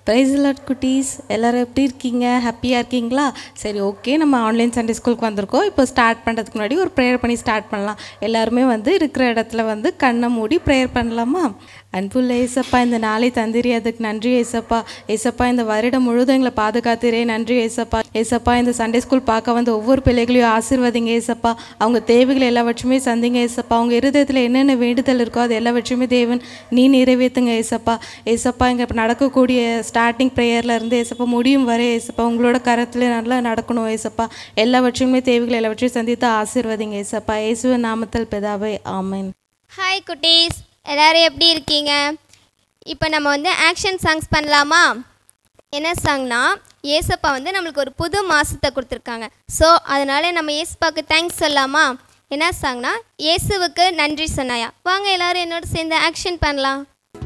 Price lot குட்டீஸ் எல்லோரும் எப்படி இருக்கீங்க ஹாப்பியாக இருக்கீங்களா சரி ஓகே நம்ம ஆன்லைன் சண்டே ஸ்கூலுக்கு வந்திருக்கோம் இப்போ ஸ்டார்ட் பண்ணுறதுக்கு முன்னாடி ஒரு ப்ரேயர் பண்ணி ஸ்டார்ட் பண்ணலாம் எல்லாருமே வந்து இருக்கிற இடத்துல வந்து கண்ணை மூடி ப்ரேயர் பண்ணலாமா அன்புள்ள ஏசப்பா இந்த நாளை தந்திரி அதுக்கு நன்றி ஏசப்பா ஏசப்பா இந்த வருடம் முழுதும் எங்களை பாதுகாத்திரே நன்றி ஏசப்பா ஏசப்பா இந்த சண்டே ஸ்கூல் பார்க்க வந்து ஒவ்வொரு பிள்ளைகளையும் ஆசீர்வதிங்க ஏசப்பா அவங்க தேவைகள் எல்லாவற்றுமே சந்திங்க ஏசப்பா அவங்க இருதயத்தில் என்னென்ன வேண்டுதல் இருக்கோ அது எல்லாவற்றையுமே தேவன் நீ நிறைவேற்றுங்க ஏசப்பா ஏசப்பா இங்கே இப்போ நடக்கக்கூடிய ஸ்டார்டிங் ப்ரேயரில் இருந்து ஏசப்பா முடியும் வரை ஏசப்பா உங்களோட கரத்தில் நல்லா நடக்கணும் ஏசப்பா எல்லாவற்றையுமே தேவைகள் எல்லாவற்றையும் சந்தித்து ஆசீர்வதிங்க ஏசப்பா இயேசுவின் நாமத்தில் பிதாவே ஆமென் ஹாய் குட்டீஸ் எல்லாரும் எப்படி இருக்கீங்க இப்போ நம்ம வந்து ஆக்ஷன் சாங்ஸ் பண்ணலாமா என்ன சாங்னா ஏசப்பா வந்து நம்மளுக்கு ஒரு புது மாதத்தை கொடுத்துருக்காங்க ஸோ அதனால நம்ம ஏசப்பாவுக்கு தேங்க்ஸ் சொல்லலாமா என்ன சாங்னா இயேசுவுக்கு நன்றி சொன்னாயா வாங்க எல்லாரும் என்னோட சேர்ந்து ஆக்ஷன் பண்ணலாம்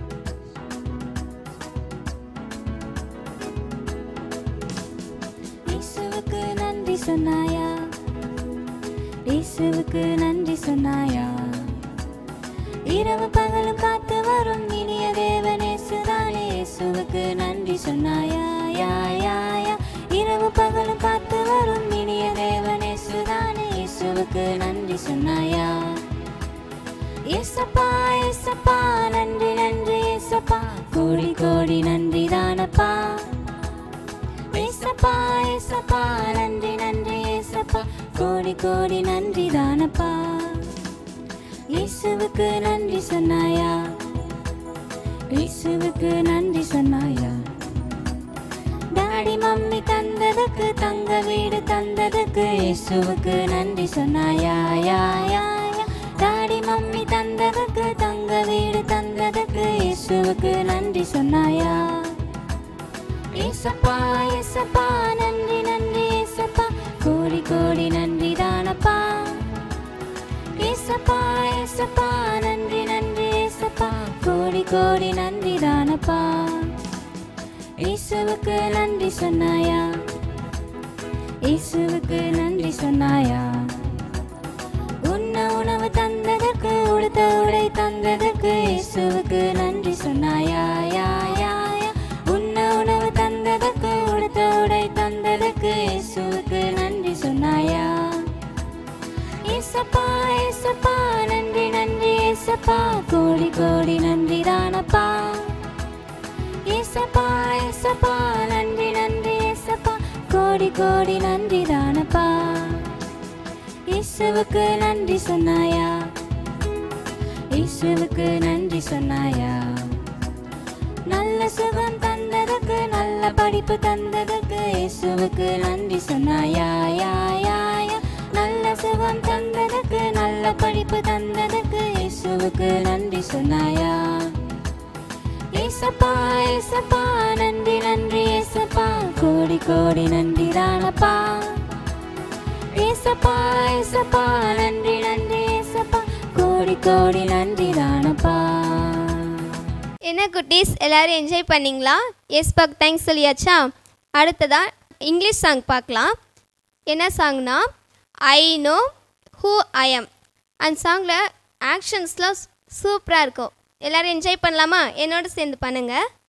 இயேசுவுக்கு நன்றி சொன்னாயா இயேசுவுக்கு நன்றி சொன்னாயா இரவு பகலும் காத்து வரும் இனிய தேவன் இயேசுதானே இயேசுவுக்கு நன்றி சொன்னாயா யா யா யா இரவு பகலும் காத்து வரும் இனிய தேவன் இயேசுதானே இயேசுவுக்கு நன்றி சொன்னாயா ஏசப்பா ஏசப்பா நன்றி நன்றி ஏசப்பா கோடி கோடி நன்றி தானப்பா ஏசப்பா ஏசப்பா நன்றி நன்றி ஏசப்பா கோடி கோடி நன்றி தானப்பா இயேசுவுக்கு நன்றி சொன்னாயா இயேசுவுக்கு நன்றி சொன்னாயா டாடி மம்மி தந்ததுக்கு தங்க வீடு தந்ததுக்கு இயேசுவுக்கு நன்றி சொன்னாயா யா யா யா டாடி மம்மி தந்ததுக்கு தங்க வீடு தந்ததுக்கு இயேசுவுக்கு நன்றி சொன்னாயா ஏசப்பா ஏசப்பா நன்றி நன்றி ஏசப்பா கோடி கோடி நன்றி தானப்பா ஏசப்பா ஏசப்பா நன்றி நன்றி ஏசப்பா கோடி கோடி நன்றி தானப்பா இயேசுவுக்கு நன்றி சொன்னாயா இயேசுவுக்கு நன்றி சொன்னாயா உண்ண உணவு தந்ததற்கு உடுத்த உடை தந்ததற்கு இயேசுவுக்கு நன்றி சொன்னாயா யா யா யா உண்ண உணவு தந்ததற்கு உடுத்த உடை தந்ததற்கு இயேசுவுக்கு நன்றி சொன்னாயா ஏசப்பா ஏசப்பா நன்றி நன்றி ஏசப்பா கோடி கோடி நன்றி தானப்பா ஏசப்பா ஏசப்பா நன்றி நன்றி ஏசப்பா கோடி கோடி நன்றி தானப்பா இயேசுவுக்கு நன்றி சொன்னாயா இயேசுவுக்கு நன்றி சொன்னாயா நல்ல சுகம் தந்ததுக்கு நல்ல படிப்பு தந்ததுக்கு இயேசுவுக்கு நன்றி சொன்னாயா யா யா யா நல்ல சுகம் தந்ததுக்கு நல்ல படிப்பு தந்ததுக்கு இயேசுவுக்கு நன்றி சொன்னாயா ஏசப்பா ஏசப்பா நன்றி நன்றி ஏசப்பா கோடி கோடி நன்றி தானப்பா ஏசப்பா ஏசப்பா நன்றி நன்றி ஏசப்பா கோடி கோடி நன்றி தானப்பா என்ன குட்டீஸ் எல்லாரும் என்ஜாய் பண்ணீங்களா ஏசப்பாக்கு தேங்க்ஸ் சொல்லியாச்சா அடுத்ததா இங்கிலீஷ் சாங் பார்க்கலாம் என்ன சாங்னா I know who I am அந்த சாங்கில் ஆக்ஷன்ஸ்லாம் சூப்பராக இருக்கும் எல்லாரும் என்ஜாய் பண்ணலாமா என்னோட சேர்ந்து பண்ணுங்க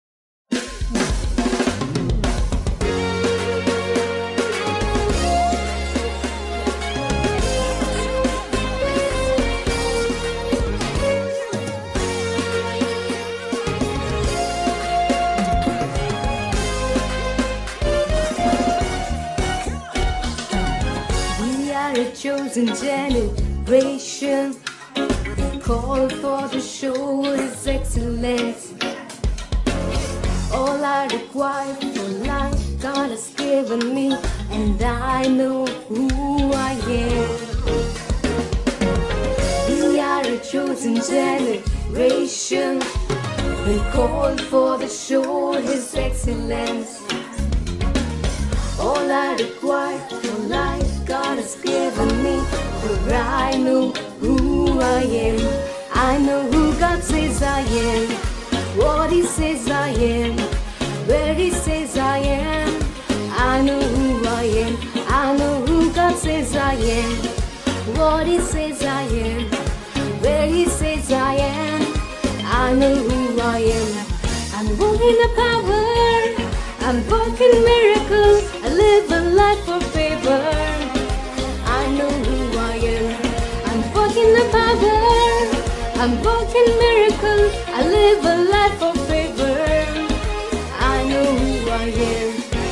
We are a chosen generation, called for to show His excellence. All I require for life, God has given me, and I know who I am. We are a chosen generation, been called for to show His excellence. All I require for life, God has given me. For I know who I am. I know who God says I am. What He says I am. Where He says I am. I know who I am. I know who God says I am. What He says I am. Where He says I am. I know who I am. I I'm walking the power. I'm walking miracle. I live a life for favor. I know who I am. I'm walking the power. I'm walking miracle. I live a life for favor. I know who I am.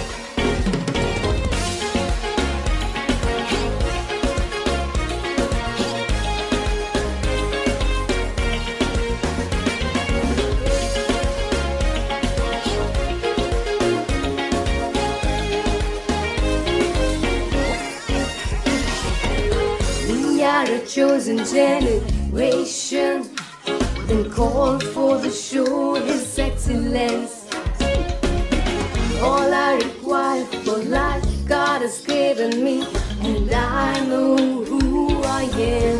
We are a chosen generation, been called for to show His excellence. All I require for life, God has given me, and I know who I am.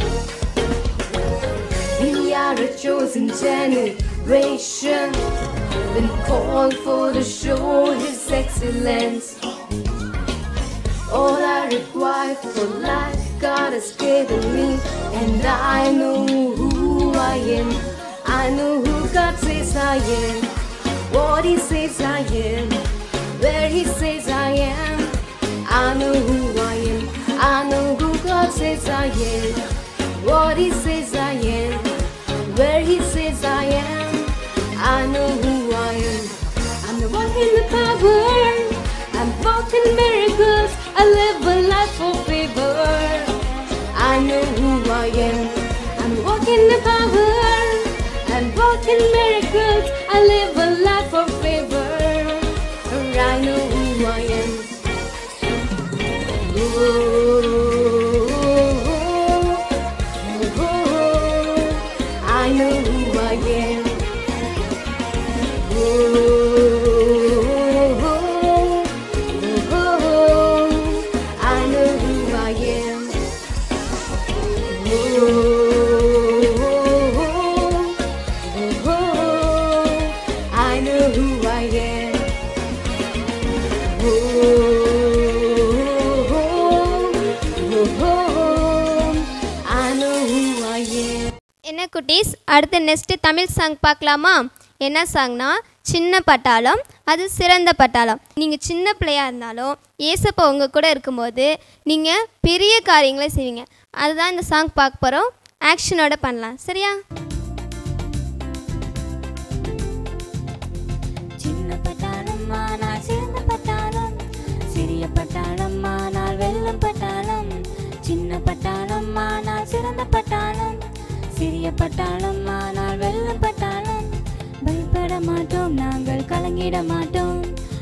We are a chosen generation, been called for to show His excellence. All I require for life, God has given me, and I know who I am. I know who God says I am, what He says I am, where He says I am. I know who I am, I know who God says I am, what He says I am, where He says I am. I know who I am. I'm the one in the power. I'm walking miracles. I live a life for favor. I know who I am. I'm walking the power. I'm walking miracles. I live a life for favor. I know who I am. I know who I am. I know who I am. I know who I am. I know who I am. என்ன குட்டீஸ் அடுத்த next Tamil song பார்க்கலாமா என்ன சாங்னா சின்ன பட்டாளம் அது சிறந்த பட்டாளம் நீங்கள் சின்ன பிள்ளையாக இருந்தாலும் ஏசப்பா உங்கள் கூட இருக்கும்போது நீங்கள் பெரிய காரியங்களை செய்வீங்க அதுதான் இந்த சாங் பார்க்க போகிறோம் ஆக்ஷனோட பண்ணலாம் சரியா சின்ன பட்டாளம் ஆனால் சிறந்த பட்டாளம் சிறிய பட்டாளம் ஆனால் வெள்ளம் பட்டாளம் சின்ன பட்டாளம் ஆனால் சிறந்த பட்டாளம் சிறிய பட்டாளம் ஆனால் வெள்ளம் பட்டாளம் பயப்பட மாட்டோம் நாங்கள் கலங்கிட மாட்டோம்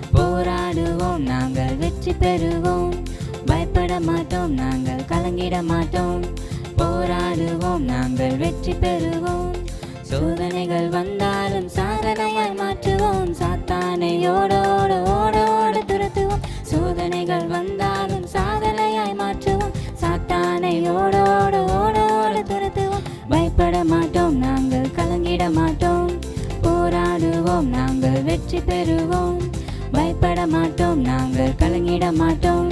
போராடுவோம் நாங்கள் வெற்றி பெறுவோம் பயப்பட மாட்டோம் நாங்கள் கலங்கிட மாட்டோம் போராடுவோம் நாங்கள் வெற்றி பெறுவோம் சோதனைகள் வந்தாலும் சாதனையாய் மாற்றுவோம் சாத்தானை ஓடோடு ஓடோடு துரத்துவோம் சோதனைகள் வந்தாலும் சாதனையாய் மாற்றுவோம் சாத்தானை ஓடோடு ஓடோடு துரத்துவோம் பயப்பட மாட்டோம் நாங்கள் கலங்கிட மாட்டோம் போராடுவோம் நாங்கள் வெற்றி பெறுவோம் பயப்பட மாட்டோம் நாங்கள் கலங்கிட மாட்டோம்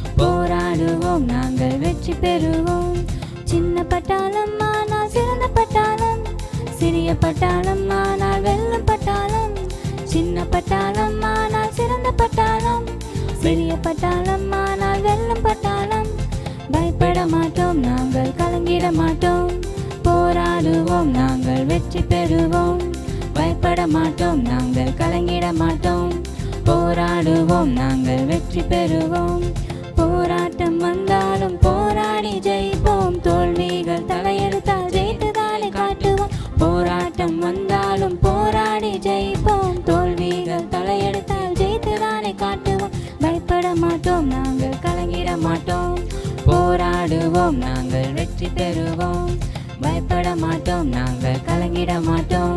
போராடுவோம் நாங்கள் வெற்றி பெறுவோம் சின்ன பட்டாளம் ஆனால் சிறந்த பட்டாளம் சிறிய பட்டாளம் ஆனால் வெள்ளம் பட்டாளம் சின்ன பட்டாளம் ஆனால் சிறந்த பட்டாளம் சிறிய பட்டாளம் ஆனால் வெள்ளம் பட்டாளம் பயப்பட மாட்டோம் நாங்கள் கலங்கிட மாட்டோம் போராடுவோம் நாங்கள் வெற்றி பெறுவோம் பயப்பட மாட்டோம் நாங்கள் கலங்கிட மாட்டோம் போராடுவோம் நாங்கள் வெற்றி பெறுவோம் போராட்டம் வந்தாலும் போராடி ஜெயிப்போம் தோல்விகள் தலையெடுத்தால் ஜெயித்ததாலே காட்டுவோம் போராட்டம் வந்தாலும் போராடி ஜெயிப்போம் தோல்விகள் தலையெடுத்தால் ஜெயித்ததாலே காட்டுவோம் பயப்பட மாட்டோம் நாங்கள் கலங்கிட மாட்டோம் போராடுவோம் நாங்கள் வெற்றி பெறுவோம் பயப்பட மாட்டோம் நாங்கள் கலங்கிட மாட்டோம்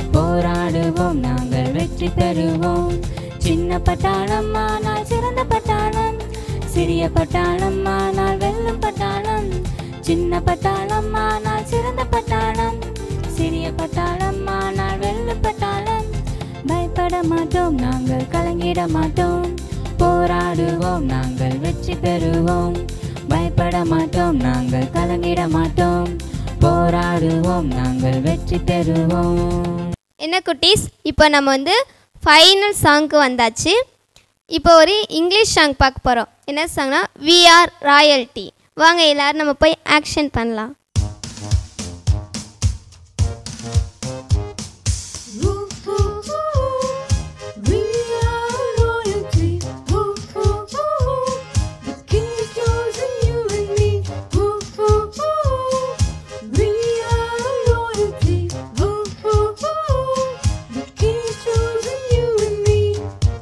போராடுவோம் நாங்கள் வெற்றி பெறுவோம் சின்ன பட்டாளம் ஆனால் சிறந்த பட்டாளம் சிறிய பட்டாளம் ஆனால் வெள்ளம் பட்டாளம் சின்ன பட்டாளம் ஆனால் சிறந்த பட்டாளம் சிறிய பட்டாளம் ஆனால் வெள்ளம் பட்டாளம் பயப்பட மாட்டோம் நாங்கள் கலங்கிட மாட்டோம் போராடுவோம் நாங்கள் வெற்றி பெறுவோம் பயப்பட மாட்டோம் நாங்கள் கலங்கிட மாட்டோம் போராடுவோம் நாங்கள் வெற்றி பெறுவோம் என்ன குட்டீஸ் இப்போ நம்ம வந்து ஃபைனல் சாங்க்கு வந்தாச்சு இப்போ ஒரு இங்கிலீஷ் சாங் பார்க்க போகிறோம் என்ன சாங்னா வி ஆர் ராயல்ட்டி வாங்க எல்லாரும் நம்ம போய் ஆக்ஷன் பண்ணலாம் We are royalty. Woo, woo, woo. The king has chosen you and me. Woo, woo, woo. We are royalty. Woo, woo, woo. The king has chosen you and me.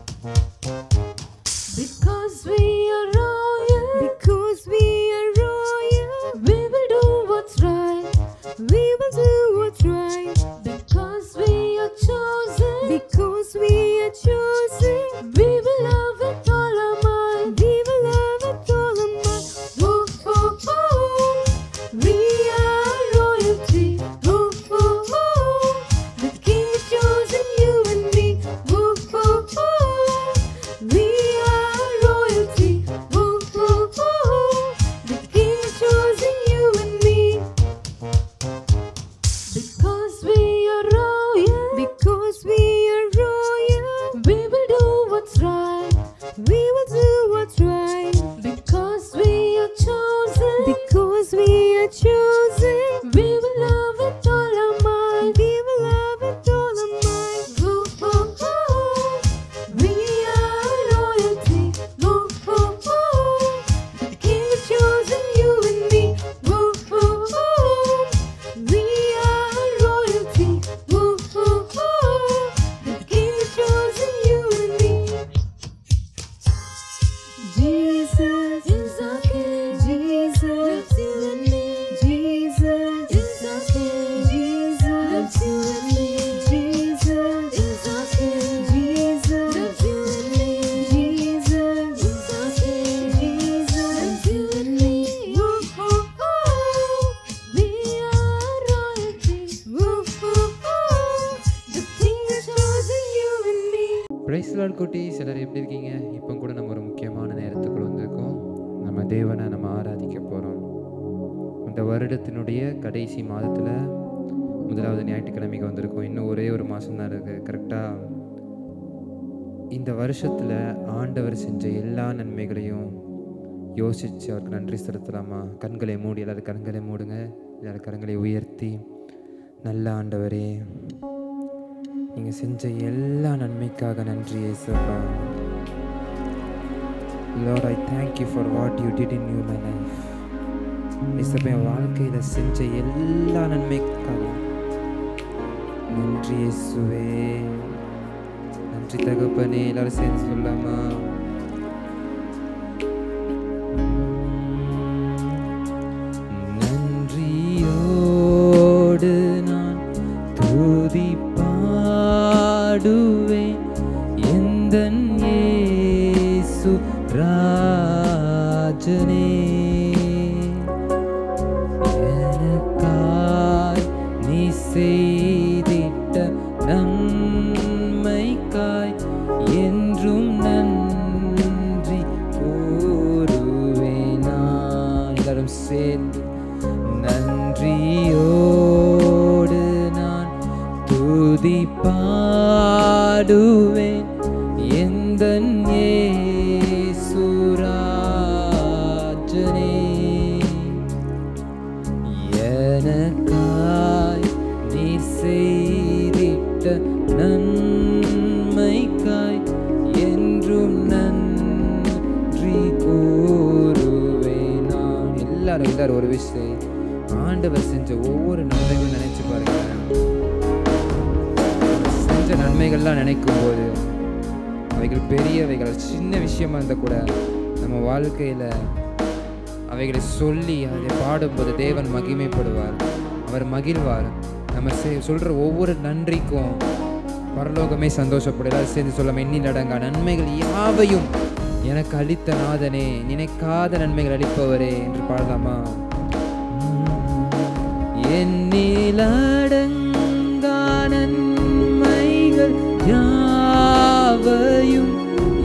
Because we are royal. Because we are royal. We will do what's right. We will do what's right. Because we are chosen. Because we are chosen. We will love with all our mind. We will love with all our mind. Woo, woo, woo. We are royalty. Woo, woo, woo. The king has chosen you and me. Woo, woo, woo. We are royalty. Woo, woo, woo. The king has chosen you and me. Because we are royal. Because we are royal. We will do what's right. We will do what's right. Because we are chosen. Because we are chosen. We will love with all our mind. We will love with all our mind. Woo, woo, woo. We are royalty. Woo, woo, woo. The king has chosen you and me. Woo, woo, woo. We are royalty. Woo, woo, woo. The king has chosen you and me. Jesus is our king. Jesus loves you and me. Jesus is our king. Jesus loves you and me. Jesus is our king. Jesus loves you and me. Jesus is our king. Jesus loves you and me. Woo, woo, woo. We are royalty. Woo, woo, woo. The king has chosen you and me. Praise Lord குட்டீஸ் எல்லாரும் எப்படி இருக்கீங்க இப்போ கூட நம்ம ஒரு முக்கியமான நேரத்துக்குள்ள வந்திருக்கோம் நம்ம தேவனை நம்ம ஆராதிக்க போகிறோம் இந்த வருடத்தினுடைய கடைசி மாதத்தில் முதலாவது ஞாயிற்றுக்கிழமைக்கு வந்திருக்கோம் இன்னும் ஒரே ஒரு மாதம் தான் இருக்குது கரெக்டாக இந்த வருஷத்தில் ஆண்டவர் செஞ்ச எல்லா நன்மைகளையும் யோசித்து அவருக்கு நன்றி செலுத்தலாமா கண்களை மூடி எல்லாரும் கண்களை மூடுங்க எல்லாரும் கரங்களை உயர்த்தி நல்ல ஆண்டவரே நீங்கள் செஞ்ச எல்லா நன்மைக்காக நன்றி ஏசப்பா Lord I thank you for what you did in you my life ஏசப்பா என் வாழ்க்கையில் செஞ்ச எல்லா நன்மைக்காக நன்றி இயேசுவே நன்றி தகப்பனே எல்லாரும் சேர்ந்து சொல்லாமா நன்றியோடு நான் துதி பாடுவேன் எந்தன் இயேசு ராஜனே எனக்காய் நீ செய்திட்ட நன்மைக்காய் என்றும் நன்றி கூறுவேனா எல்லாரும் சேர்ந்து நன்றியோடு நான் துதி பாடுவேன் எந்த சுராஜனே எனக்காய் நீ செய்திட்ட நன்மைக்காய் என்றும் நன்றி கூறுவேன் நான் எல்லாரும் எல்லாரும் ஒரு விஷயம் ஆண்டவர் செஞ்ச ஒவ்வொரு நன்மைகளும் நினைச்சு பாருங்க அவர் செஞ்ச நன்மைகள்லாம் நினைக்கும் போது அவைகள் பெரியவைகள் சின்ன விஷயமா இருந்தால் கூட நம்ம வாழ்க்கையில் அவைகளை சொல்லி அதை பாடும்போது தேவன் மகிமைப்படுவார் அவர் மகிழ்வார் நம்ம செ- சொல்ற ஒவ்வொரு நன்றிக்கும் பரலோகமே சந்தோஷப்படும் எல்லாரும் சேர்ந்து சொல்லாம எண்ணில் அடங்கா நன்மைகள் யாவையும் எனக்கு அளித்த நாதனே நினைக்காத நன்மைகள் அளிப்பவரே என்று பாடலாமா எண்ணில் அடங்கா நன்மைகள் யாவையும்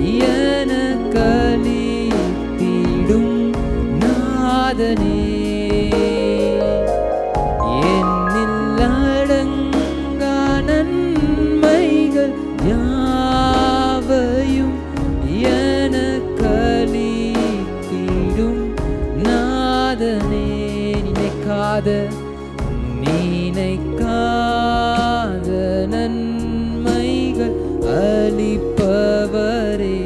எனக்களித்திடும் நாதனே எண்ணில் அடங்கா நன்மைகள் நினைக்காத நன்மைகள் அளிப்பவரே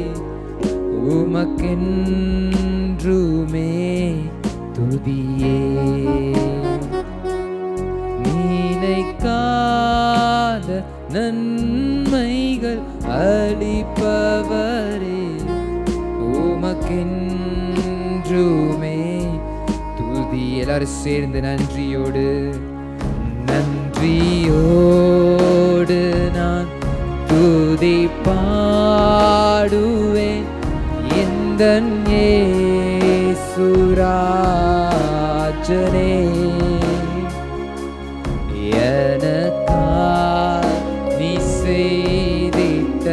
உமக்கென்றுமே துதியே நினைக்காத நன்மைகள் அளிப்பவரே உமக்கென்றுமே துதி எல்லாரும் சேர்ந்து நன்றியோடு நன்றியோடு நான் துதி பாடுவேன் இந்த சுராஜனே எனக்காய் நீ செய்திட்ட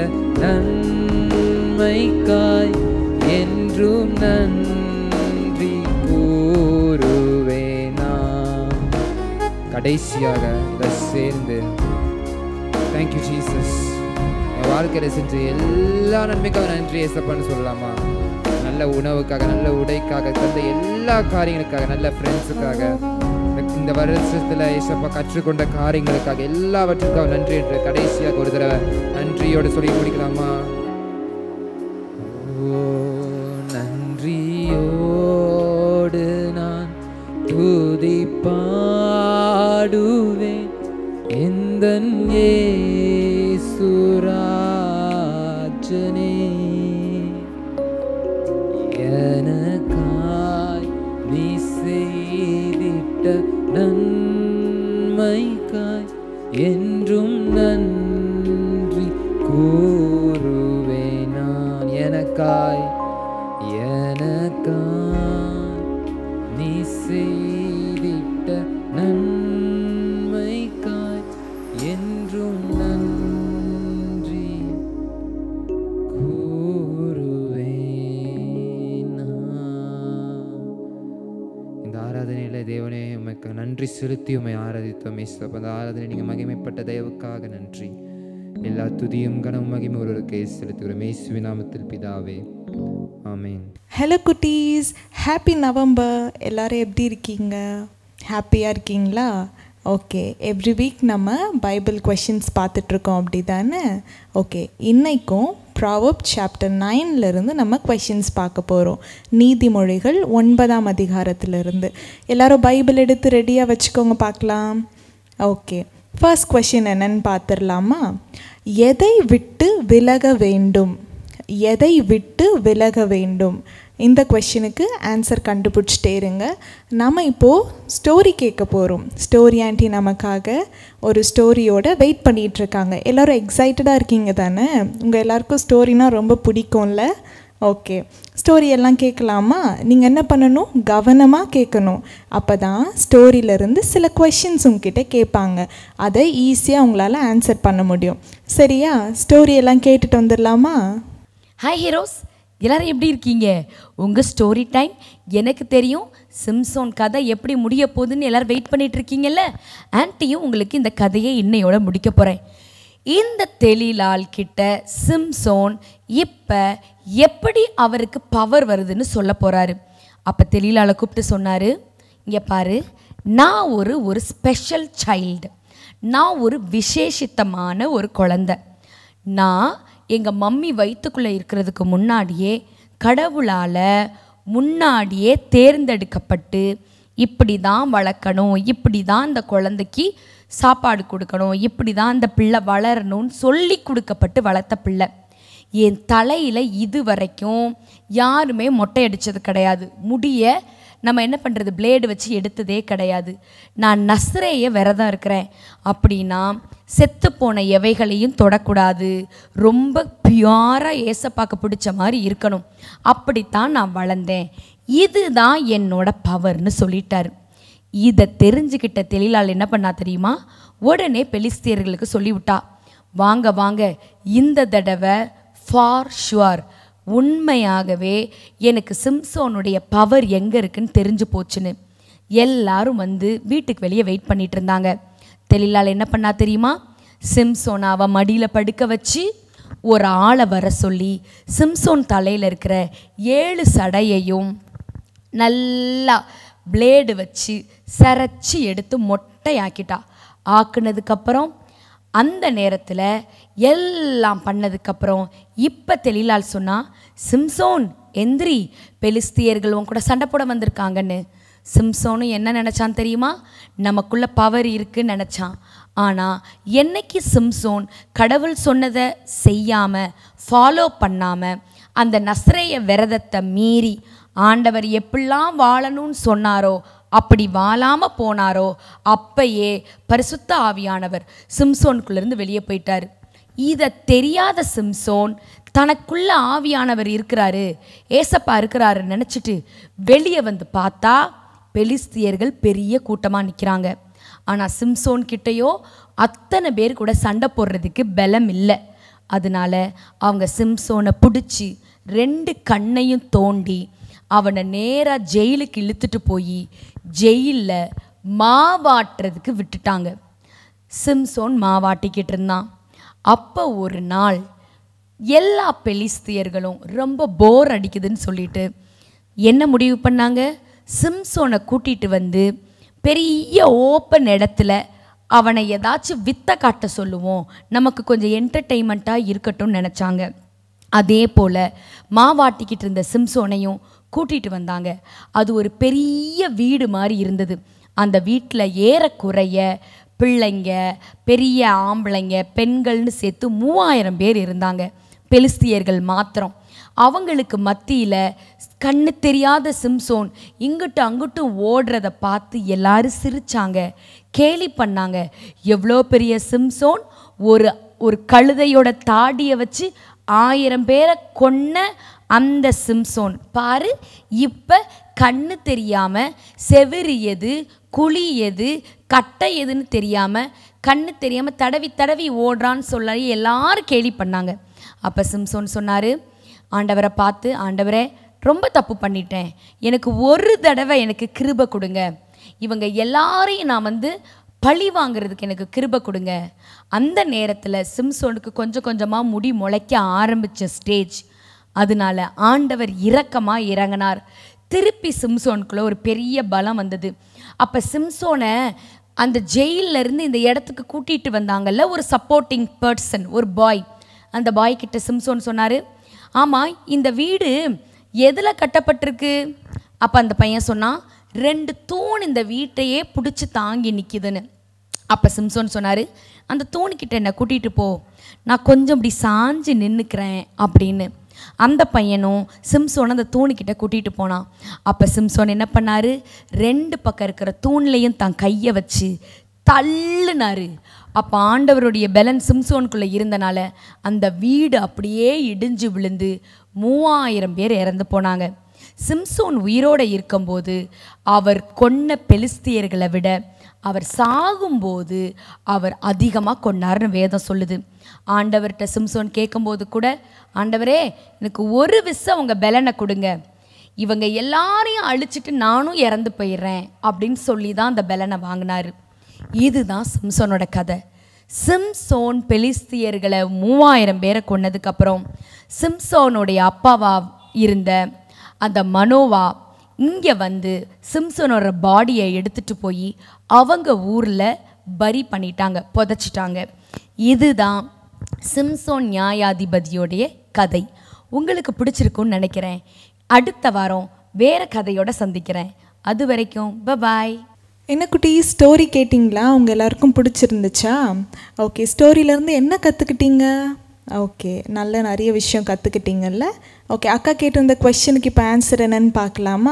நன்மைக்காய் என்றும் நன்றி கூறுவேனா கடைசியாக இதை சேர்ந்து தேங்க்யூ ஜீசஸ் என் வாழ்க்கையில் செஞ்ச எல்லா நன்மைக்காக நன்றி ஏசப்பான்னு சொல்லலாமா நல்ல உணவுக்காக நல்ல உடைக்காக தந்த எல்லா காரியங்களுக்காக நல்ல ஃப்ரெண்ட்ஸுக்காக இந்த வருஷத்தில் ஏசப்பா கற்றுக்கொண்ட காரியங்களுக்காக எல்லாவற்றுக்காக நன்றி என்று கடைசியாக ஒரு தடவை நன்றியோடு சொல்லி முடிக்கலாமா ஓ நன்றியோடு நான் துதி பாடுவேன் எந்த சுராஜனே எனக்காய் நீ செய்திட்ட நன்மைக்காய் என்றும் நன்றி கூறுவேன் நான் எனக்காய் எனக்காய் நீ செய்திட்ட நன்மைக்காய் என்றும் நன்றி கூறுவேன் நான். இந்த ஆராதனையில் தேவனே உமக்கு நன்றி செலுத்தி உமை ஆராதித்தோம் இயேசுப்பா அந்த ஆராதனை நீங்கள் மகிமைப்பட்ட தயவுக்காக நன்றி எல்லா துதியும் கனம் மகிமை ஒருவருக்கே செலுத்துகிறோம் இயேசுவின் நாமத்தில் பிதாவே ஆமென் ஹலோ குட்டீஸ் ஹாப்பி நவம்பர் எல்லாரும் எப்படி இருக்கீங்க ஹாப்பியாக இருக்கீங்களா ஓகே எவ்ரி வீக் நம்ம பைபிள் கொஷின்ஸ் பார்த்துட்ருக்கோம் அப்படி தானே ஓகே இன்னைக்கும் ப்ராவப் சாப்டர் நைன்லேருந்து நம்ம கொஷின்ஸ் பார்க்க போகிறோம் நீதிமொழிகள் ஒன்பதாம் அதிகாரத்திலிருந்து எல்லாரும் பைபிள் எடுத்து ரெடியாக வச்சுக்கோங்க பார்க்கலாம் ஓகே ஃபர்ஸ்ட் கொஷின் என்னன்னு பார்த்துடலாமா எதை விட்டு விலக வேண்டும் எதை விட்டு விலக வேண்டும் இந்த கொஷினுக்கு ஆன்சர் கண்டுபிடிச்சிட்டே இருங்க நம்ம இப்போது ஸ்டோரி கேட்க போகிறோம் ஸ்டோரி ஆண்டி நமக்காக ஒரு ஸ்டோரியோட வெயிட் பண்ணிகிட்டு இருக்காங்க எல்லோரும் எக்ஸைட்டடாக இருக்கீங்க தானே உங்கள் எல்லாருக்கும் ஸ்டோரினா ரொம்ப பிடிக்கும்ல ஓகே ஸ்டோரி எல்லாம் கேட்கலாமா நீங்கள் என்ன பண்ணணும் கவனமாக கேட்கணும் அப்போ தான் ஸ்டோரியிலேருந்து சில கொஷின்ஸ் உங்ககிட்ட கேட்பாங்க அதை ஈஸியாக உங்களால் ஆன்சர் பண்ண முடியும் சரியா ஸ்டோரி எல்லாம் கேட்டுட்டு வந்துடலாமா ஹாய் ஹீரோஸ் எல்லாரும் எப்படி இருக்கீங்க உங்கள் ஸ்டோரி டைம் எனக்கு தெரியும் சிம்சோன் கதை எப்படி முடிய போகுதுன்னு எல்லாரும் வெயிட் பண்ணிட்டு இருக்கீங்கல்ல ஆன்ட்டியும் உங்களுக்கு இந்த கதையை இன்னையோட முடிக்க போகிறேன் இந்த தெளிலால் கிட்ட சிம்சோன் இப்போ எப்படி அவருக்கு பவர் வருதுன்னு சொல்ல போகிறாரு அப்போ தெளிலாலை கூப்பிட்டு சொன்னார் இங்கே பாரு நான் ஒரு ஒரு ஸ்பெஷல் சைல்டு நான் ஒரு விசேஷித்தமான ஒரு குழந்தை நான் எங்கள் மம்மி வயிற்றுக்குள்ளே இருக்கிறதுக்கு முன்னாடியே கடவுளால் முன்னாடியே தேர்ந்தெடுக்கப்பட்டு இப்படி தான் வளர்க்கணும் இப்படி தான் இந்த குழந்தைக்கு சாப்பாடு கொடுக்கணும் இப்படி தான் இந்த பிள்ளை வளரணும்னு சொல்லி கொடுக்கப்பட்டு வளர்த்த பிள்ளை என் தலையில் இது வரைக்கும் யாருமே மொட்டை அடித்தது கிடையாது முடிய நம்ம என்ன பண்ணுறது பிளேடு வச்சு எடுத்ததே கிடையாது நான் நஸ்ரேய விரதம் இருக்கிறேன் அப்படின்னா செத்து போன எவைகளையும் தொடக்கூடாது ரொம்ப பியூராக ஏசப்பாக்க பிடிச்ச மாதிரி இருக்கணும் அப்படித்தான் நான் வளர்ந்தேன் இதுதான் என்னோட பவர்னு சொல்லிட்டாரு இதை தெரிஞ்சுக்கிட்ட தெளிலால் என்ன பண்ணா தெரியுமா உடனே பெலிஸ்தியர்களுக்கு சொல்லிவிட்டா வாங்க வாங்க இந்த தடவை ஃபார் ஷுவர் உண்மையாகவே எனக்கு சிம்சோனுடைய பவர் எங்கே இருக்குன்னு தெரிஞ்சு போச்சுன்னு எல்லாரும் வந்து வீட்டுக்கு வெளியே வெயிட் பண்ணிட்டு இருந்தாங்க தெளிலால் என்ன பண்ணா தெரியுமா சிம்சோனை அவ மடியில் படுக்க வச்சு ஒரு ஆளை வர சொல்லி சிம்சோன் தலையில் இருக்கிற ஏழு சடையையும் நல்லா பிளேடு வச்சு சரைச்சி எடுத்து மொட்டையாக்கிட்டா ஆக்குனதுக்கப்புறம் அந்த நேரத்தில் எல்லாம் பண்ணதுக்கப்புறம் இப்போ தெளிலால் சொன்னா சிம்சோன் எந்திரி பெலிஸ்தியர்கள் உன் கூட சண்டை போட வந்திருக்காங்கன்னு சிம்சோனும் என்ன நினச்சான் தெரியுமா நமக்குள்ள பவர் இருக்குன்னு நினச்சான் ஆனால் என்னைக்கு சிம்சோன் கடவுள் சொன்னதை செய்யாமல் ஃபாலோ பண்ணாமல் அந்த நஸ்ரேய விரதத்தை மீறி ஆண்டவர் எப்படிலாம் வாழணும்னு சொன்னாரோ அப்படி வாழாமல் போனாரோ அப்பயே பரிசுத்த ஆவியானவர் சிம்சோனுக்குள்ளேருந்து வெளியே போயிட்டார் இதை தெரியாத சிம்சோன் தனக்குள்ள ஆவியானவர் இருக்கிறாரு ஏசப்பா இருக்கிறாரு நினச்சிட்டு வெளியே வந்து பார்த்தா பெலிஸ்தியர்கள் பெரிய கூட்டமாக நிற்கிறாங்க ஆனால் சிம்சோன் கிட்டேயோ அத்தனை பேர் கூட சண்டை போடுறதுக்கு பலம் இல்லை அதனால அவங்க சிம்சோனை பிடிச்சி ரெண்டு கண்ணையும் தோண்டி அவனை நேராக ஜெயிலுக்கு இழுத்துட்டு போய் ஜெயிலில் மாவாட்டுறதுக்கு விட்டுட்டாங்க சிம்சோன் மாவாட்டிக்கிட்டு இருந்தான் அப்போ ஒரு நாள் எல்லா பெலிஸ்தியர்களும் ரொம்ப போர் அடிக்குதுன்னு சொல்லிட்டு என்ன முடிவு பண்ணாங்க சிம்சோனை கூட்டிட்டு வந்து பெரிய ஓப்பன் இடத்துல அவனை ஏதாச்சும் வித்த காட்ட சொல்லுவோம் நமக்கு கொஞ்சம் என்டர்டெயின்மெண்ட்டாக இருக்கட்டும்னு நினச்சாங்க அதே போல் மாவாட்டிக்கிட்டு இருந்த சிம்சோனையும் கூட்டிட்டு வந்தாங்க அது ஒரு பெரிய வீடு மாதிரி இருந்தது அந்த வீட்டில் ஏறக்குறைய பிள்ளைங்க பெரிய ஆம்பளைங்க பெண்கள்னு சேர்த்து மூவாயிரம் பேர் இருந்தாங்க பெலிஸ்தியர்கள் மாத்திரம் அவங்களுக்கு மத்தியில் கண்ணு தெரியாத சிம்சோன் இங்கிட்டு அங்கிட்டு ஓடுறத பார்த்து எல்லாரும் சிரிச்சாங்க கேலி பண்ணாங்க எவ்வளோ பெரிய சிம்சோன் ஒரு ஒரு கழுதையோட தாடியை வச்சு ஆயிரம் பேரை கொன்ன அந்த சிம்சோன் பாரு இப்போ கண்ணு தெரியாமல் செவிறு எது குழி எது கட்டை எதுன்னு தெரியாமல் கண்ணு தெரியாமல் தடவி தடவி ஓடுறான்னு சொல்லி எல்லாரும் கேலி பண்ணாங்க அப்போ சிம்சோன் சொன்னார் ஆண்டவரை பார்த்து ஆண்டவரே ரொம்ப தப்பு பண்ணிட்டேன் எனக்கு ஒரு தடவை எனக்கு கிருபை கொடுங்க இவங்க எல்லாரையும் நான் வந்து பழி வாங்குறதுக்கு எனக்கு கிருபை கொடுங்க அந்த நேரத்தில் சிம்சோனுக்கு கொஞ்சம் கொஞ்சமாக முடி முளைக்க ஆரம்பித்த ஸ்டேஜ் அதனால ஆண்டவர் இரக்கமாக இறங்கினார் திருப்பி சிம்சோனுக்குள்ள ஒரு பெரிய பலம் வந்தது அப்போ சிம்சோனை அந்த ஜெயில்ல இருந்து இந்த இடத்துக்கு கூட்டிட்டு வந்தாங்கல்ல ஒரு சப்போர்ட்டிங் பர்சன் ஒரு பாய் அந்த பாய் கிட்ட சிம்சோன் சொன்னார் ஆமாம் இந்த வீடு எதில் கட்டப்பட்டிருக்கு அப்போ அந்த பையன் சொன்னான் ரெண்டு தூண் இந்த வீட்டையே பிடிச்சி தாங்கி நிற்கிதுன்னு அப்போ சிம்சோன் சொன்னார் அந்த தூணுக்கிட்ட என்னை கூட்டிகிட்டு போ நான் கொஞ்சம் இப்படி சாஞ்சு நின்றுக்கிறேன் அப்படின்னு அந்த பையனும் சிம்சோன் அந்த தூணுக்கிட்ட கூட்டிகிட்டு போனான் அப்போ சிம்சோன் என்ன பண்ணார் ரெண்டு பக்கம் இருக்கிற தூண்லையும் தான் கையை வச்சு தள்ளுனாரு அப்போ ஆண்டவருடைய பெலன் சிம்சோனுக்குள்ளே இருந்தனால அந்த வீடு அப்படியே இடிஞ்சு விழுந்து மூவாயிரம் பேர் இறந்து போனாங்க சிம்சோன் உயிரோடு இருக்கும்போது அவர் கொன்ன பெலிஸ்தியர்களை விட அவர் சாகும்போது அவர் அதிகமாக கொன்னார்னு வேதம் சொல்லுது ஆண்டவர்கிட்ட சிம்சோன் கேட்கும்போது கூட ஆண்டவரே எனக்கு ஒரு விசம் உங்கள் பெலனை கொடுங்க இவங்க எல்லாரையும் அழிச்சிட்டு நானும் இறந்து போயிடுறேன் அப்படின்னு சொல்லி தான் அந்த பெலனை வாங்கினாரு இதுதான் சிம்சோனோட கதை சிம்சோன் பெலிஸ்தியர்களை மூவாயிரம் பேரை கொன்னதுக்கப்புறம் சிம்சோனுடைய அப்பாவா இருந்த அந்த மனோவா இங்கே வந்து சிம்சோனோட பாடியை எடுத்துட்டு போய் அவங்க ஊரில் பரி பண்ணிட்டாங்க புதைச்சிட்டாங்க இதுதான் சிம்சோன் நியாயாதிபதியோடைய கதை உங்களுக்கு பிடிச்சிருக்கும்னு நினைக்கிறேன் அடுத்த வாரம் வேற கதையோட சந்திக்கிறேன் அது வரைக்கும் பபாய் என்ன குட்டி ஸ்டோரி கேட்டிங்களா உங்கள் எல்லாருக்கும் பிடிச்சிருந்துச்சா ஓகே ஸ்டோரியிலேருந்து என்ன கற்றுக்கிட்டீங்க ஓகே நல்ல நிறைய விஷயம் கற்றுக்கிட்டீங்கல்ல ஓகே அக்கா கேட்டிருந்த கொஷனுக்கு இப்போ ஆன்சர் என்னன்னு பார்க்கலாமா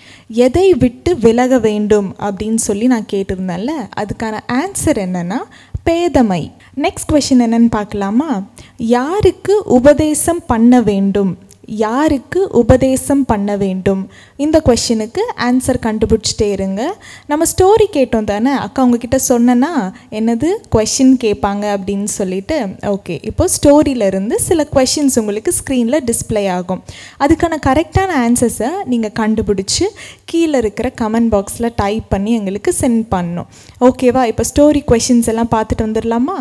எதை விட்டு விலக வேண்டும் அப்படின்னு சொல்லி நான் கேட்டிருந்தேன்ல அதுக்கான ஆன்சர் என்னன்னா பேதமை நெக்ஸ்ட் கொஷின் என்னன்னு பார்க்கலாமா யாருக்கு உபதேசம் பண்ண வேண்டும் யாருக்கு உபதேசம் பண்ண வேண்டும் இந்த கொஷினுக்கு ஆன்சர் கண்டுபிடிச்சிட்டே இருங்க நம்ம ஸ்டோரி கேட்டோம் தானே அக்கா உங்ககிட்ட சொன்னேன்னா என்னது கொஷின் கேட்பாங்க அப்படின்னு சொல்லிட்டு ஓகே இப்போ ஸ்டோரியிலேருந்து சில கொஷின்ஸ் உங்களுக்கு ஸ்க்ரீனில் டிஸ்ப்ளே ஆகும் அதுக்கான கரெக்டான ஆன்சர்ஸை நீங்கள் கண்டுபிடிச்சி கீழே இருக்கிற கமெண்ட் பாக்ஸில் டைப் பண்ணி எங்களுக்கு சென்ட் பண்ணணும் ஓகேவா இப்போ ஸ்டோரி கொஷின்ஸ் எல்லாம் பார்த்துட்டு வந்துடலாமா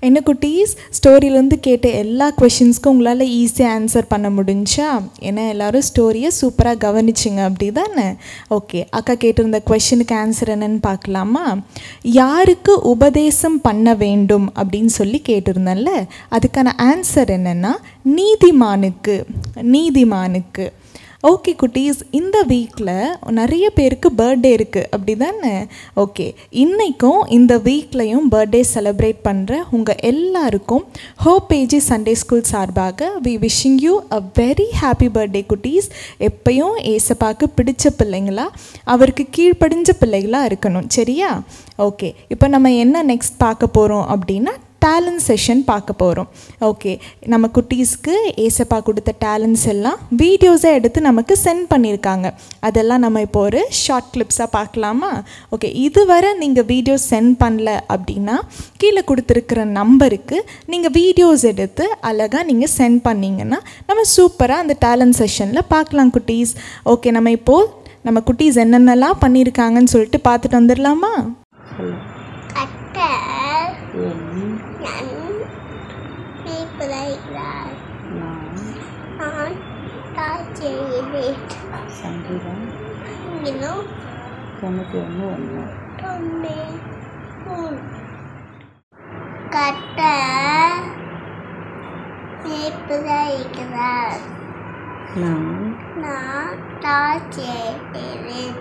என்ன குட்டீஸ் ஸ்டோரியிலேருந்து கேட்ட எல்லா கொஷின்ஸ்க்கும் உங்களால் ஈஸியாக ஆன்சர் பண்ண முடிஞ்சா ஏன்னா எல்லாரும் ஸ்டோரியை சூப்பராக கவனிச்சிங்க அப்படி தானே ஓகே அக்கா கேட்டிருந்த கொஷினுக்கு ஆன்சர் என்னன்னு பார்க்கலாமா யாருக்கு உபதேசம் பண்ண வேண்டும் அப்படின்னு சொல்லி கேட்டிருந்தேன்ல அதுக்கான ஆன்சர் என்னென்னா நீதிமானுக்கு நீதிமானுக்கு ஓகே குட்டீஸ் இந்த வீக்கில் நிறைய பேருக்கு பர்த்டே இருக்குது அப்படி தானே ஓகே இன்றைக்கும் இந்த வீக்லையும் பர்த்டே செலிப்ரேட் பண்ணுற உங்கள் எல்லாருக்கும் ஹோப் ஏஜி சண்டே ஸ்கூல் சார்பாக we wishing you a very happy birthday குட்டீஸ் எப்பயும் ஏசப்பாக்கு பிடிச்ச பிள்ளைங்களா அவருக்கு கீழ்ப்படிஞ்ச பிள்ளைகளாக இருக்கணும் சரியா ஓகே இப்போ நம்ம என்ன நெக்ஸ்ட் பார்க்க போகிறோம் அப்படின்னா டேலண்ட் செஷன் பார்க்க போகிறோம் ஓகே நம்ம குட்டீஸ்க்கு ஏசப்பா கொடுத்த டேலண்ட்ஸ் எல்லாம் வீடியோஸை எடுத்து நமக்கு சென்ட் பண்ணியிருக்காங்க அதெல்லாம் நம்ம இப்போ ஒரு ஷார்ட் கிளிப்ஸாக பார்க்கலாமா ஓகே இதுவரை நீங்கள் வீடியோஸ் சென்ட் பண்ணல அப்படின்னா கீழே கொடுத்துருக்கிற நம்பருக்கு நீங்கள் வீடியோஸ் எடுத்து அழகாக நீங்கள் சென்ட் பண்ணீங்கன்னா நம்ம சூப்பராக அந்த டேலண்ட் செஷனில் பார்க்கலாம் குட்டீஸ் ஓகே நம்ம இப்போது நம்ம குட்டீஸ் என்னென்னலாம் பண்ணியிருக்காங்கன்னு சொல்லிட்டு பார்த்துட்டு வந்துடலாமா கட்ட நன் மேய்ப்பதாகிறார் நான் தாச்செய்கிறேன் சங்கீதம் இன்னும் தொண்ணூற்றி ஒன்று ஒன்று தொன்மை மூணு கட்ட மேய்ப்பதாகிறார் நான் நான் தாச்செய்கிறேன்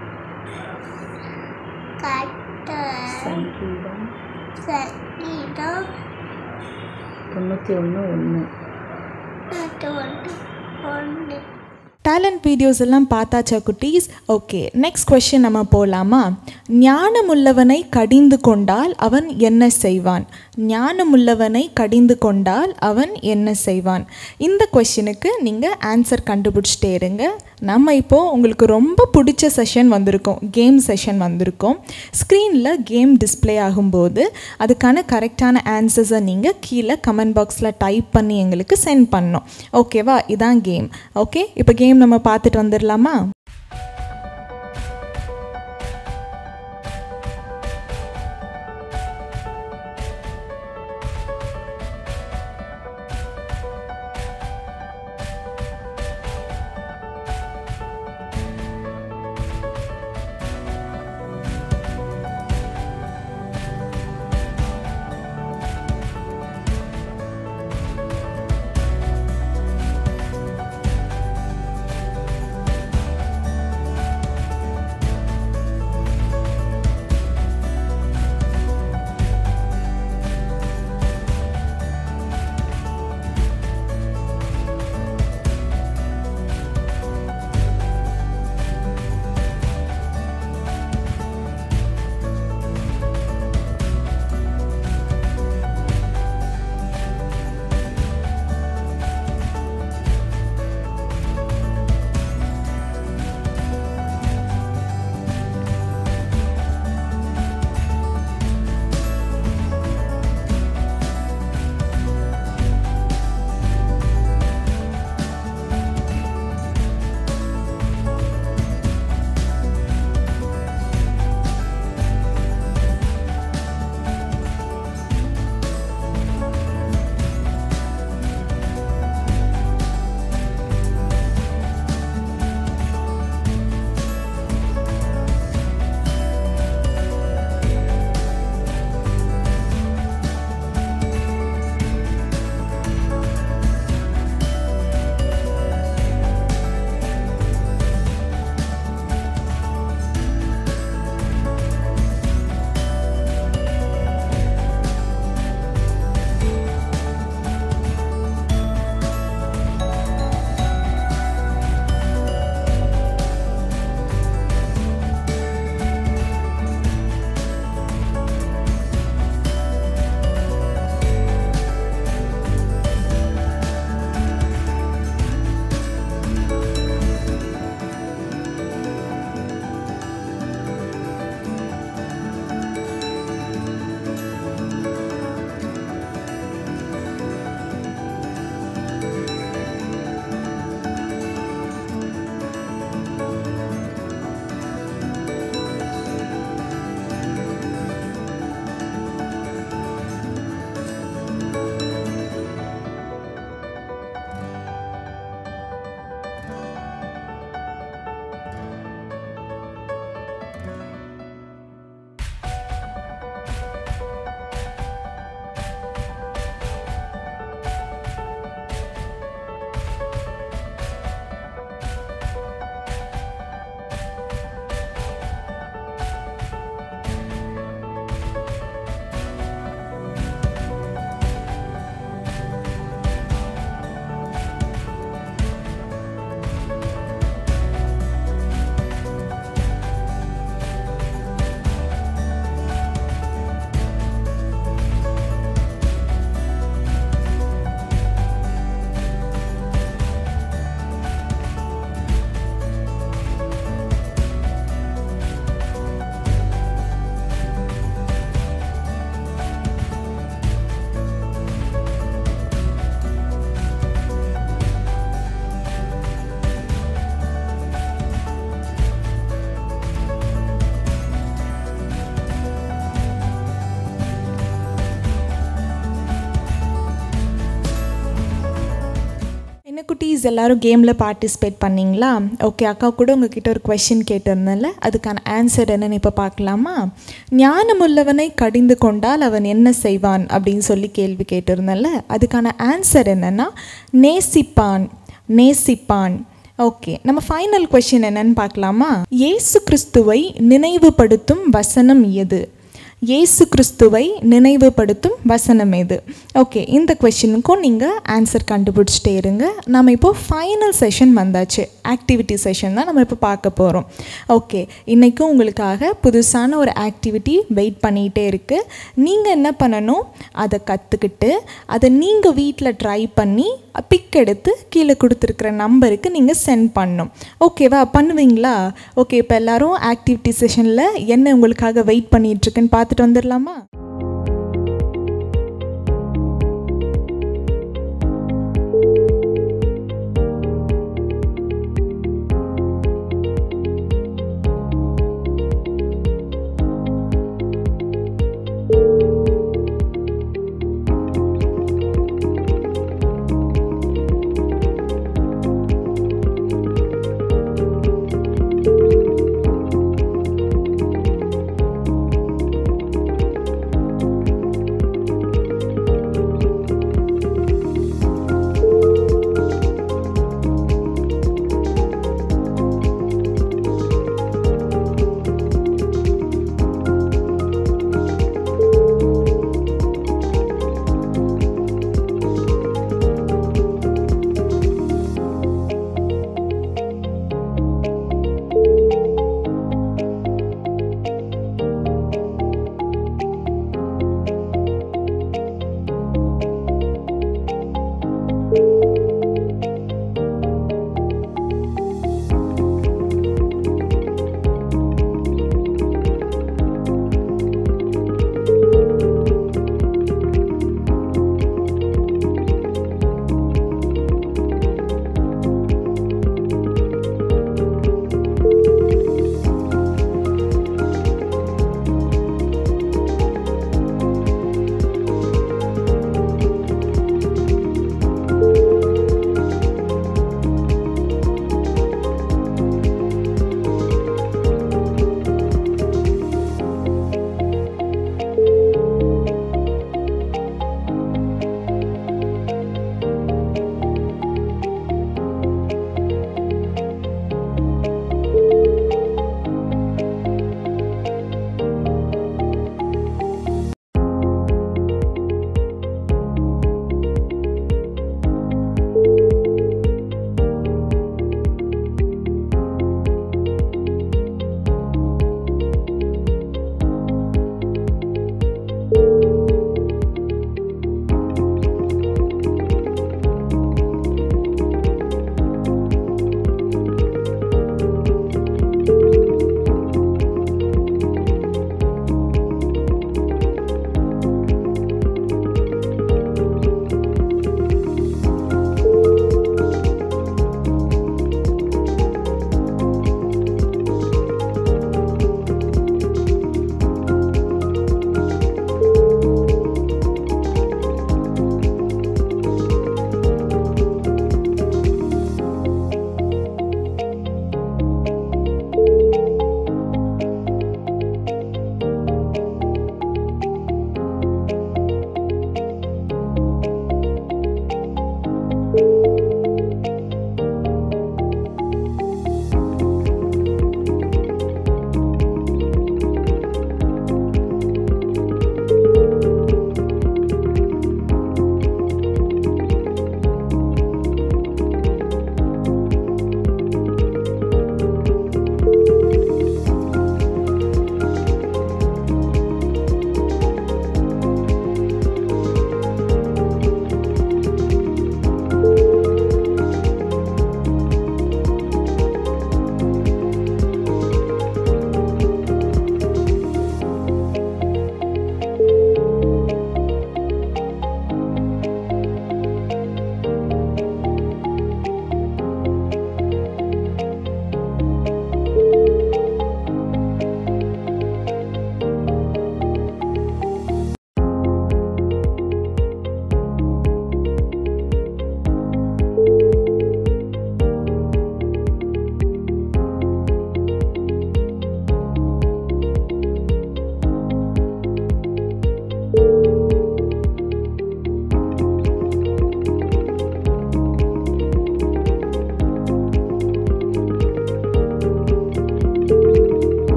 கட்ட சங்கீதம் சங்கீதம் தொண்ணூற்றி ஒன்று ஒன்று ஒன்று ஒன்று டேலண்ட் வீடியோஸ் எல்லாம் பார்த்தாச்சா குட்டீஸ் ஓகே நெக்ஸ்ட் கொஷின் நம்ம போகலாமா ஞானமுள்ளவனை கடிந்து கொண்டால் அவன் என்ன செய்வான் ஞானமுள்ளவனை கடிந்து கொண்டால் அவன் என்ன செய்வான் இந்த கொஷினுக்கு நீங்கள் ஆன்சர் கண்டுபிடிச்சிட்டே இருங்க நம்ம இப்போது உங்களுக்கு ரொம்ப பிடிச்ச செஷன் வந்திருக்கோம் கேம் செஷன் வந்திருக்கோம் ஸ்க்ரீனில் கேம் டிஸ்ப்ளே ஆகும்போது அதுக்கான கரெக்டான ஆன்சர்ஸை நீங்கள் கீழே கமெண்ட் பாக்ஸில் டைப் பண்ணி எங்களுக்கு சென்ட் பண்ணணும் ஓகேவா இதான் கேம் ஓகே இப்போ கேம் நம்ம பார்த்துட்டு வந்துடலாமா என்ன குட்டீஸ் எல்லாரும் கேமில் பார்ட்டிசிபேட் பண்ணீங்களா ஓகே அக்கா கூட உங்ககிட்ட ஒரு கொஷின் கேட்டிருந்தேன்ல அதுக்கான ஆன்சர் என்னன்னு இப்போ பார்க்கலாமா ஞானமுள்ளவனை கடிந்து கொண்டால் அவன் என்ன செய்வான் அப்படின்னு சொல்லி கேள்வி கேட்டிருந்தேன்ல அதுக்கான ஆன்சர் என்னன்னா நேசிப்பான் நேசிப்பான் ஓகே நம்ம ஃபைனல் கொஷின் என்னன்னு பார்க்கலாமா இயேசு கிறிஸ்துவை நினைவுபடுத்தும் வசனம் எது இயேசு கிறிஸ்துவை நினைவுபடுத்தும் வசனம் எது ஓகே இந்த கொஷினுக்கும் நீங்கள் ஆன்சர் கண்டுபிடிச்சிட்டே இருங்க நம்ம இப்போ ஃபைனல் செஷன் வந்தாச்சு ஆக்டிவிட்டி செஷன் தான் நம்ம இப்போ பார்க்க போகிறோம் ஓகே இன்றைக்கும் உங்களுக்காக புதுசான ஒரு ஆக்டிவிட்டி வெயிட் பண்ணிகிட்டே இருக்குது நீங்கள் என்ன பண்ணணும் அதை கற்றுக்கிட்டு அதை நீங்கள் வீட்டில் ட்ரை பண்ணி பிக் எடுத்து கீழே கொடுத்துருக்குற நம்பருக்கு நீங்கள் சென்ட் பண்ணணும் ஓகேவா பண்ணுவீங்களா ஓகே இப்போ எல்லாரும் ஆக்டிவிட்டி செஷனில் என்ன உங்களுக்காக வெயிட் பண்ணிகிட்ருக்குன்னு பார்த்துட்டு வந்துடலாமா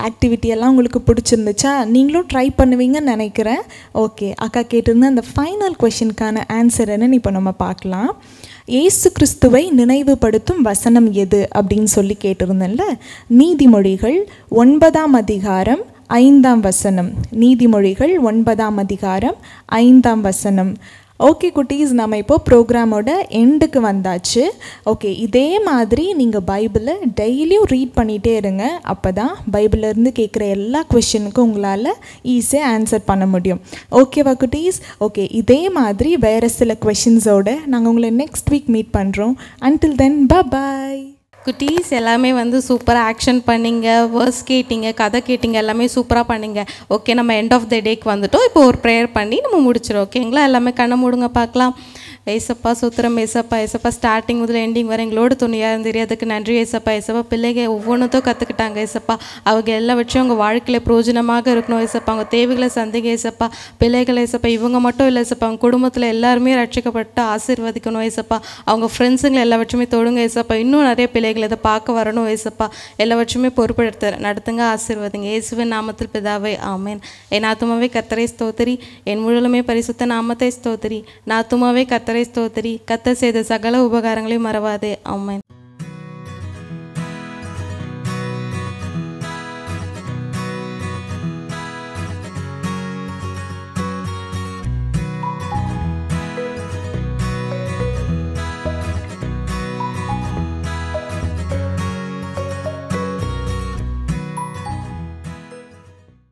ஆக்டிவிட்டி எல்லாம் உங்களுக்கு பிடிச்சிருந்துச்சா நீங்களும் ட்ரை பண்ணுவீங்கன்னு நினைக்கிறேன் ஓகே அக்கா கேட்டிருந்த அந்த ஃபைனல் கொஷினுக்கான ஆன்சர் என்னன்னு இப்போ நம்ம பார்க்கலாம் இயேசு கிறிஸ்துவை நினைவுபடுத்தும் வசனம் எது அப்படின்னு சொல்லி கேட்டிருந்தேன்ல நீதிமொழிகள் ஒன்பதாம் அதிகாரம் ஐந்தாம் வசனம் நீதிமொழிகள் ஒன்பதாம் அதிகாரம் ஐந்தாம் வசனம் ஓகே குட்டீஸ் நம்ம இப்போ ப்ரோக்ராமோட எண்டுக்கு வந்தாச்சு ஓகே இதே மாதிரி நீங்கள் பைபிளை டெய்லியும் ரீட் பண்ணிகிட்டே இருங்க அப்போ தான் பைபிளிலேருந்து கேட்குற எல்லா கொஷினுக்கும் உங்களால் ஈஸியாக ஆன்சர் பண்ண முடியும் ஓகேவா குட்டீஸ் ஓகே இதே மாதிரி வேறு சில கொஷின்ஸோட நாங்கள் உங்களை நெக்ஸ்ட் வீக் மீட் பண்ணுறோம் அன்டில் தென் பாய் குட்டீஸ் எல்லாமே வந்து சூப்பராக ஆக்ஷன் பண்ணீங்க வேர்ஸ் கேட்டிங்க கதை கேட்டிங்க எல்லாமே சூப்பராக பண்ணீங்க ஓகே நம்ம எண்ட் ஆஃப் த டேக்கு வந்துட்டோம் இப்போ ஒரு ப்ரேயர் பண்ணி நம்ம முடிச்சிடும் ஓகேங்களா எல்லாமே கண்ணை மூடுங்க பார்க்கலாம் ஏசப்பா சுத்திரம் ஏசப்பா ஏசப்பா ஸ்டார்டிங் முதல்ல எண்டிங் வரை எங்களோட துணியாக இருந்தது அதுக்கு நன்றி ஏசப்பா ஏசப்பா பிள்ளைங்க ஒவ்வொன்றுத்தும் கற்றுக்கிட்டாங்க ஏசப்பா அவங்க எல்லா வச்சும் அவங்க வாழ்க்கையில் பிரயோஜனமாக இருக்கணும் ஏசப்பா அவங்க தேவைகளை சந்திங்க ஏசப்பா பிள்ளைகள் ஏசப்பா இவங்க மட்டும் இல்லை ஏசப்பா அவங்க குடும்பத்தில் எல்லாருமே ரட்சிக்கப்பட்டு ஆசீர்வதிக்கணும் ஏசப்பா அவங்க ஃப்ரெண்ட்ஸுங்களை எல்லா வச்சுமே தொடுங்க ஏசப்பா இன்னும் நிறைய பிள்ளைகள் இதை பார்க்க வரணும் ஏசப்பா எல்லா வச்சுமே பொறுப்பெடுத்து நடத்துங்க ஆசீர்வதிங்க இயேசுவின் நாமத்தில் பிதாவே ஆமேன் என் ஆத்துமாவே கத்தரை ஸ்தோத்திரி என் முழுலுமே பரிசுத்த நாமத்தை ஸ்தோத்திரி நாத்துமாவே கத்தரை ஸ்தோத்திரி கத்த செய்த சகல உபகாரங்களையும் மறவாதே ஆமேன்